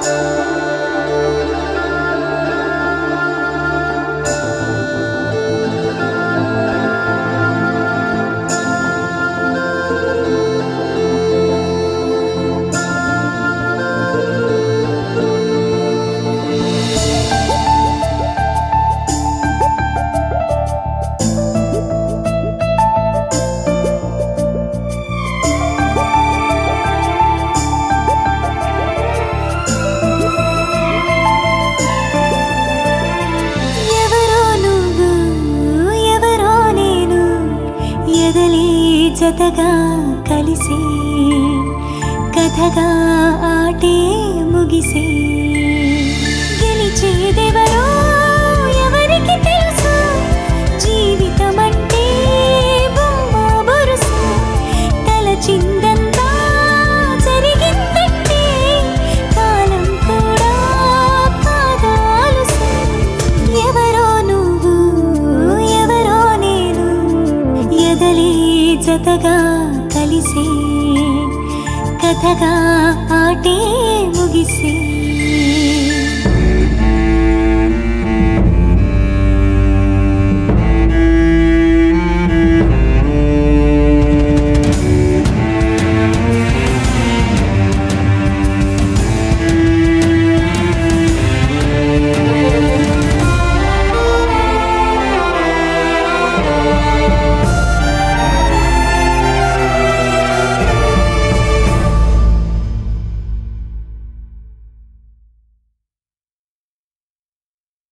ఎవరో నువ్వు ఎవరో నేను ఎదలే జతగా కలిసే కథగా ఆటే ముగిసే గెలిచేదెవరో ఎవరికి తెలుసు జీవితం అంటే బొమ్మ బొరుసు తలచిందంతా జరిగిందంటే కాలం కూడా కాదాలుసు ఎవరో నువ్వు ఎవరో నేను ఎదలే జతగా కలిసే కథగా ఆటే ముగిసే